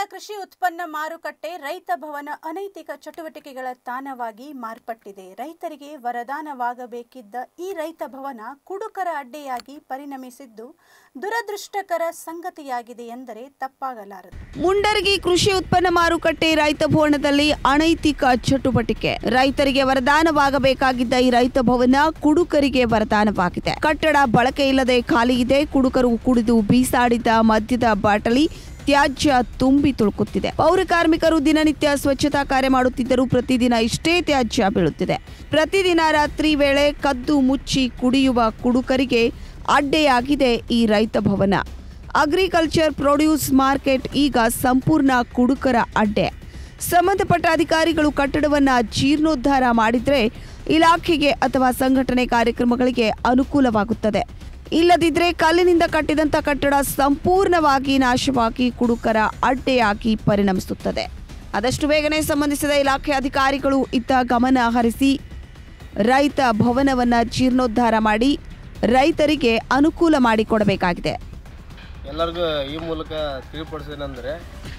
ಕೃಷಿ ಉತ್ಪನ್ನ ಮಾರುಕಟ್ಟೆ ರೈತ ಭವನ ಅನೈತಿಕ ಚಟುವಟಿಕೆಗಳ ತಾಣವಾಗಿ ಮಾರ್ಪಟ್ಟಿದೆ ರೈತರಿಗೆ ವರದಾನವಾಗಬೇಕಿದ್ದ ಈ ರೈತ ಭವನ ಕುಡುಕರ ಅಡ್ಡೆಯಾಗಿ ಪರಿಣಮಿಸಿದ್ದು ದುರದೃಷ್ಟಕರ ಸಂಗತಿಯಾಗಿದೆ ಎಂದರೆ ತಪ್ಪಾಗಲಾರದು ಮುಂಡರಗಿ ಕೃಷಿ ಉತ್ಪನ್ನ ಮಾರುಕಟ್ಟೆ ರೈತ ಭವನದಲ್ಲಿ ಅನೈತಿಕ ಚಟುವಟಿಕೆ ರೈತರಿಗೆ ವರದಾನವಾಗಬೇಕಾಗಿದ್ದ ಈ ರೈತ ಭವನ ಕುಡುಕರಿಗೆ ವರದಾನವಾಗಿದೆ ಕಟ್ಟಡ ಬಳಕೆ ಇಲ್ಲದೆ ಖಾಲಿ ಇದೆ ಕುಡುಕರು ಕುಡಿದು ಬೀಸಾಡಿದ ಮದ್ಯದ ಬಾಟಲಿ ತ್ಯಾಜ್ಯ ತುಂಬಿ ತುಳುಕುತ್ತಿದೆ ಪೌರ ಕಾರ್ಮಿಕರು ದಿನನಿತ್ಯ ಸ್ವಚ್ಛತಾ ಕಾರ್ಯ ಮಾಡುತ್ತಿದ್ದರೂ ಪ್ರತಿದಿನ ಇಷ್ಟೇ ತ್ಯಾಜ್ಯ ಬೀಳುತ್ತಿದೆ ಪ್ರತಿದಿನ ರಾತ್ರಿ ವೇಳೆ ಕದ್ದು ಮುಚ್ಚಿ ಕುಡಿಯುವ ಕುಡುಕರಿಗೆ ಅಡ್ಡೆಯಾಗಿದೆ ಈ ರೈತ ಭವನ ಅಗ್ರಿಕಲ್ಚರ್ ಪ್ರೊಡ್ಯೂಸ್ ಮಾರ್ಕೆಟ್ ಈಗ ಸಂಪೂರ್ಣ ಕುಡುಕರ ಅಡ್ಡೆ ಸಂಬಂಧಪಟ್ಟ ಅಧಿಕಾರಿಗಳು ಕಟ್ಟಡವನ್ನ ಜೀರ್ಣೋದ್ಧಾರ ಮಾಡಿದ್ರೆ ಇಲಾಖೆಗೆ ಅಥವಾ ಸಂಘಟನೆ ಕಾರ್ಯಕ್ರಮಗಳಿಗೆ ಅನುಕೂಲವಾಗುತ್ತದೆ ಇಲ್ಲದಿದ್ರೆ ಕಲ್ಲಿನಿಂದ ಕಟ್ಟಿದಂತ ಕಟ್ಟಡ ಸಂಪೂರ್ಣವಾಗಿ ನಾಶವಾಗಿ ಕುಡುಕರ ಅಡ್ಡೆಯಾಗಿ ಪರಿಣಮಿಸುತ್ತದೆ ಆದಷ್ಟು ಬೇಗನೆ ಸಂಬಂಧಿಸಿದ ಇಲಾಖೆ ಅಧಿಕಾರಿಗಳು ಇತ್ತ ಗಮನ ಹರಿಸಿ ರೈತ ಭವನವನ್ನ ಜೀರ್ಣೋದ್ಧಾರ ಮಾಡಿ ರೈತರಿಗೆ ಅನುಕೂಲ ಮಾಡಿಕೊಡಬೇಕಾಗಿದೆ ಎಲ್ಲರಿಗೂ ಈ ಮೂಲಕ ತಿಳಿಪಡಿಸೇನೆಂದರೆ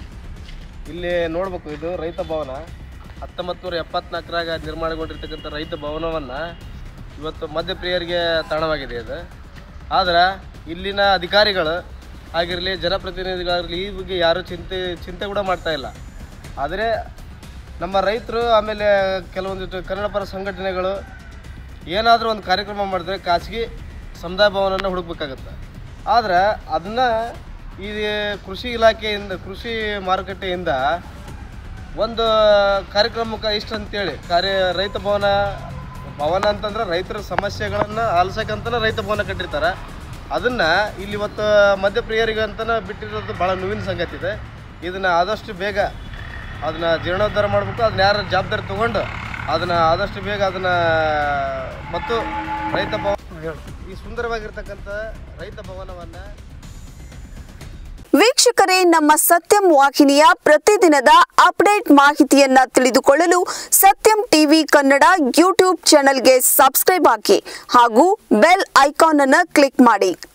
ಇಲ್ಲಿ ನೋಡ್ಬೇಕು ಇದು ರೈತ ಭವನ ಹತ್ತೊಂಬತ್ತು ನೂರ ಎಪ್ಪತ್ನಾಲ್ಕರಾಗ ನಿರ್ಮಾಣಗೊಂಡಿರ್ತಕ್ಕಂಥ ರೈತ ಭವನವನ್ನು ಇವತ್ತು ಮಧ್ಯಪ್ರಿಯರಿಗೆ ತಾಣವಾಗಿದೆ ಇದು ಆದರೆ ಇಲ್ಲಿನ ಅಧಿಕಾರಿಗಳು ಆಗಿರಲಿ ಜನಪ್ರತಿನಿಧಿಗಳಾಗಲಿ ಈ ಬಗ್ಗೆ ಯಾರೂ ಚಿಂತೆ ಚಿಂತೆ ಕೂಡ ಮಾಡ್ತಾ ಇಲ್ಲ ಆದರೆ ನಮ್ಮ ರೈತರು ಆಮೇಲೆ ಕೆಲವೊಂದಿಷ್ಟು ಕನ್ನಡ ಪರ ಸಂಘಟನೆಗಳು ಏನಾದರೂ ಒಂದು ಕಾರ್ಯಕ್ರಮ ಮಾಡಿದ್ರೆ ಖಾಸಗಿ ಸಮುದಾಯ ಭವನನ್ನು ಹುಡುಕ್ಬೇಕಾಗತ್ತೆ ಆದರೆ ಅದನ್ನು ಈ ಕೃಷಿ ಇಲಾಖೆಯಿಂದ ಕೃಷಿ ಮಾರುಕಟ್ಟೆಯಿಂದ ಒಂದು ಕಾರ್ಯಕ್ರಮಕ್ಕೆ ಇಷ್ಟ ಅಂತೇಳಿ ಕಾರ್ಯ ರೈತ ಭವನ ಭವನ ಅಂತಂದ್ರೆ ರೈತರ ಸಮಸ್ಯೆಗಳನ್ನು ಆಲಿಸಕ್ಕಂತನೇ ರೈತ ಭವನ ಕಟ್ಟಿರ್ತಾರೆ ಅದನ್ನು ಇಲ್ಲಿ ಇವತ್ತು ಮಧ್ಯಪ್ರಿಯರಿಗೆ ಅಂತಲೇ ಬಿಟ್ಟಿರೋದು ಭಾಳ ನೋವಿನ ಸಂಗತಿ ಇದೆ ಇದನ್ನು ಆದಷ್ಟು ಬೇಗ ಅದನ್ನು ಜೀರ್ಣೋದ್ಧಾರ ಮಾಡಬೇಕು ಅದನ್ನ ಯಾರು ಜವಾಬ್ದಾರಿ ತೊಗೊಂಡು ಅದನ್ನು ಆದಷ್ಟು ಬೇಗ ಅದನ್ನು ಮತ್ತು ರೈತ ಭವನ ಈ ಸುಂದರವಾಗಿರ್ತಕ್ಕಂಥ ರೈತ ಭವನವನ್ನು ವೀಕ್ಷಕರೇ ನಮ್ಮ ಸತ್ಯಂ ವಾಹಿನಿಯ ಪ್ರತಿದಿನದ ಅಪ್ಡೇಟ್ ಮಾಹಿತಿಯನ್ನ ತಿಳಿದುಕೊಳ್ಳಲು ಸತ್ಯಂ ಟಿವಿ ಕನ್ನಡ ಯೂಟ್ಯೂಬ್ ಚಾನೆಲ್ಗೆ ಸಬ್ಸ್ಕ್ರೈಬ್ ಹಾಕಿ ಹಾಗೂ ಬೆಲ್ ಐಕಾನ್ ಅನ್ನು ಕ್ಲಿಕ್ ಮಾಡಿ